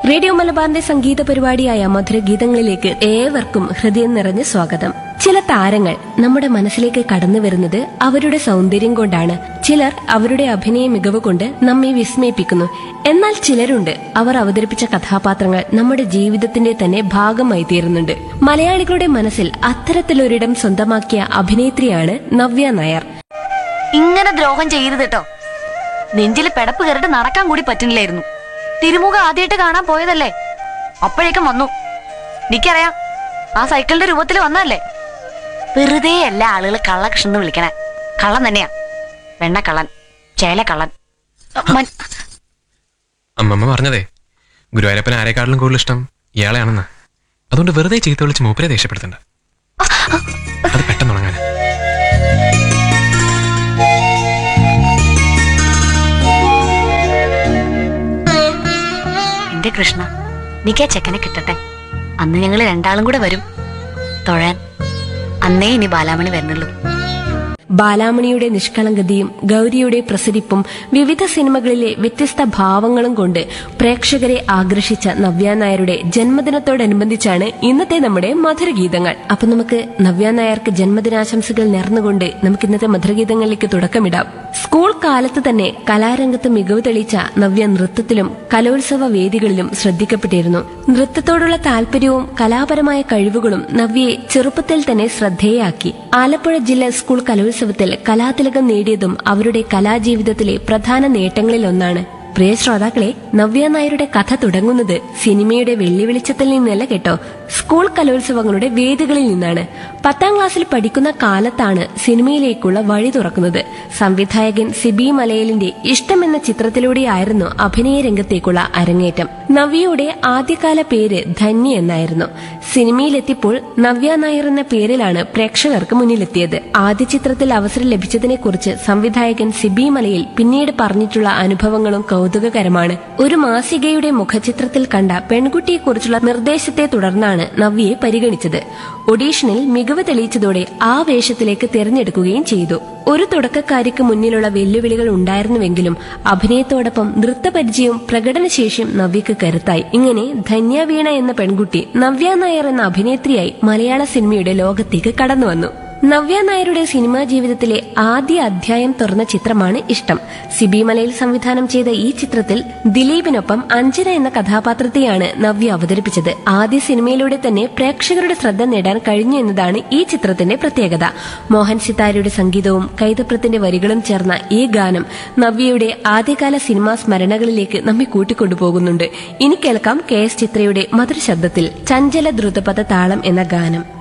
radio മലബാറിന്റെ സംഗീത പരിപാടിയായ മധുരഗീതങ്ങളിലേക്ക് ഏവർക്കും ഹൃദയം നിറഞ്ഞ സ്വാഗതം ചില താരങ്ങൾ നമ്മുടെ മനസ്സിലേക്ക് കടന്നു വരുന്നത് അവരുടെ സൗന്ദര്യം കൊണ്ടാണ് ചിലർ അവരുടെ അഭിനയ മികവ് കൊണ്ട് നമ്മെ വിസ്മയിപ്പിക്കുന്നു എന്നാൽ ചിലരുണ്ട് അവർ അവതരിപ്പിച്ച കഥാപാത്രങ്ങൾ നമ്മുടെ ജീവിതത്തിന്റെ തന്നെ ഭാഗമായി തീരുന്നുണ്ട് മലയാളികളുടെ മനസ്സിൽ അത്തരത്തിലൊരിടം സ്വന്തമാക്കിയ അഭിനേത്രിയാണ് നവ്യ നായർ ഇങ്ങനെ ദ്രോഹം ചെയ്യരുത് കേട്ടോ നെഞ്ചില് പെടപ്പ് കയറിട്ട് നടക്കാൻ കൂടി പറ്റുന്നില്ലായിരുന്നു തിരുമുഖം ആദ്യമായിട്ട് കാണാൻ പോയതല്ലേ അപ്പോഴേക്കും വന്നു എനിക്കറിയാം ആ സൈക്കിളിന്റെ രൂപത്തിൽ വന്നതല്ലേ വെറുതെ അല്ല ആളുകൾ കള്ളകൃഷ്ണൻ എന്ന് വിളിക്കണേ കള്ളൻ തന്നെയാ വെണ്ണക്കള്ളൻ ചേലക്കള്ളൻ മൻ- അമ്മമ്മ പറഞ്ഞതേ ഗുരുവായൂരപ്പൻ ആരെക്കാട്ടിലും കൂടുതൽ ഇഷ്ടം ഇയാളെയാണെന്ന് അതുകൊണ്ട് വെറുതെ ചീത്ത വിളിച്ച് മൂപ്പരെ ദേഷ്യപ്പെടുത്തണ്ട അത് പെട്ടെന്ന് തുടങ്ങാൻ എന്റെ കൃഷ്ണ എനിക്കാ ചെക്കനെ കിട്ടട്ടെ അന്ന് ഞങ്ങൾ രണ്ടാളും കൂടെ വരും തൊഴാൻ അന്നേ ഇനി ബാലാമണി വരുന്നുള്ളൂ ബാലാമണിയുടെ നിഷ്കളങ്കതയും ഗൗരിയുടെ പ്രസരിപ്പും വിവിധ സിനിമകളിലെ വ്യത്യസ്ത ഭാവങ്ങളും കൊണ്ട് പ്രേക്ഷകരെ ആകർഷിച്ച നവ്യ നായരുടെ ജന്മദിനത്തോടനുബന്ധിച്ചാണ് ഇന്നത്തെ നമ്മുടെ മധുരഗീതങ്ങൾ അപ്പൊ നമുക്ക് നവ്യ നായർക്ക് ജന്മദിനാശംസകൾ നേർന്നുകൊണ്ട് നമുക്ക് ഇന്നത്തെ മധുരഗീതങ്ങളിലേക്ക് തുടക്കമിടാം സ്കൂൾ കാലത്ത് തന്നെ കലാരംഗത്ത് മികവ് തെളിയിച്ച നവ്യ നൃത്തത്തിലും കലോത്സവ വേദികളിലും ശ്രദ്ധിക്കപ്പെട്ടിരുന്നു നൃത്തത്തോടുള്ള താല്പര്യവും കലാപരമായ കഴിവുകളും നവ്യയെ ചെറുപ്പത്തിൽ തന്നെ ശ്രദ്ധേയാക്കി ആലപ്പുഴ ജില്ലാ സ്കൂൾ കലോത്സവത്തിൽ കലാതിലകം നേടിയതും അവരുടെ കലാജീവിതത്തിലെ പ്രധാന നേട്ടങ്ങളിലൊന്നാണ് പ്രിയ ശ്രോതാക്കളെ നവ്യ നായരുടെ കഥ തുടങ്ങുന്നത് സിനിമയുടെ വെള്ളി വെളിച്ചത്തിൽ നിന്നല്ല കേട്ടോ സ്കൂൾ കലോത്സവങ്ങളുടെ വേദികളിൽ നിന്നാണ് പത്താം ക്ലാസ്സിൽ പഠിക്കുന്ന കാലത്താണ് സിനിമയിലേക്കുള്ള വഴി തുറക്കുന്നത് സംവിധായകൻ സിബി മലയലിന്റെ ഇഷ്ടം എന്ന ചിത്രത്തിലൂടെയായിരുന്നു അഭിനയ രംഗത്തേക്കുള്ള അരങ്ങേറ്റം നവ്യയുടെ ആദ്യകാല പേര് ധന്യ എന്നായിരുന്നു സിനിമയിലെത്തിയപ്പോൾ നവ്യ നായർ എന്ന പേരിലാണ് പ്രേക്ഷകർക്ക് മുന്നിലെത്തിയത് ആദ്യ ചിത്രത്തിൽ അവസരം ലഭിച്ചതിനെക്കുറിച്ച് സംവിധായകൻ സിബി മലയിൽ പിന്നീട് പറഞ്ഞിട്ടുള്ള അനുഭവങ്ങളും കൗതുകകരമാണ് ഒരു മാസികയുടെ മുഖചിത്രത്തിൽ കണ്ട പെൺകുട്ടിയെക്കുറിച്ചുള്ള നിർദ്ദേശത്തെ തുടർന്നാണ് നവ്യയെ പരിഗണിച്ചത് ഒഡീഷനിൽ മികവ് തെളിയിച്ചതോടെ ആ വേഷത്തിലേക്ക് തിരഞ്ഞെടുക്കുകയും ചെയ്തു ഒരു തുടക്കക്കാരിക്ക് മുന്നിലുള്ള വെല്ലുവിളികൾ ഉണ്ടായിരുന്നുവെങ്കിലും അഭിനയത്തോടൊപ്പം നൃത്തപരിചയവും പ്രകടനശേഷിയും നവ്യക്ക് കരുത്തായി ഇങ്ങനെ ധന്യ വീണ എന്ന പെൺകുട്ടി നവ്യ നായർ എന്ന അഭിനേത്രിയായി മലയാള സിനിമയുടെ ലോകത്തേക്ക് കടന്നുവന്നു നവ്യ നായരുടെ സിനിമാ ജീവിതത്തിലെ ആദ്യ അധ്യായം തുറന്ന ചിത്രമാണ് ഇഷ്ടം സിബി മലയിൽ സംവിധാനം ചെയ്ത ഈ ചിത്രത്തിൽ ദിലീപിനൊപ്പം അഞ്ജന എന്ന കഥാപാത്രത്തെയാണ് നവ്യ അവതരിപ്പിച്ചത് ആദ്യ സിനിമയിലൂടെ തന്നെ പ്രേക്ഷകരുടെ ശ്രദ്ധ നേടാൻ കഴിഞ്ഞു എന്നതാണ് ഈ ചിത്രത്തിന്റെ പ്രത്യേകത മോഹൻ സിതാരയുടെ സംഗീതവും കൈതപ്രത്തിന്റെ വരികളും ചേർന്ന ഈ ഗാനം നവ്യയുടെ ആദ്യകാല സിനിമാ സ്മരണകളിലേക്ക് നമ്മെ കൂട്ടിക്കൊണ്ടുപോകുന്നുണ്ട് ഇനി കേൾക്കാം കെ എസ് ചിത്രയുടെ മധുര ശബ്ദത്തിൽ ചഞ്ചല ദ്രുതപഥ താളം എന്ന ഗാനം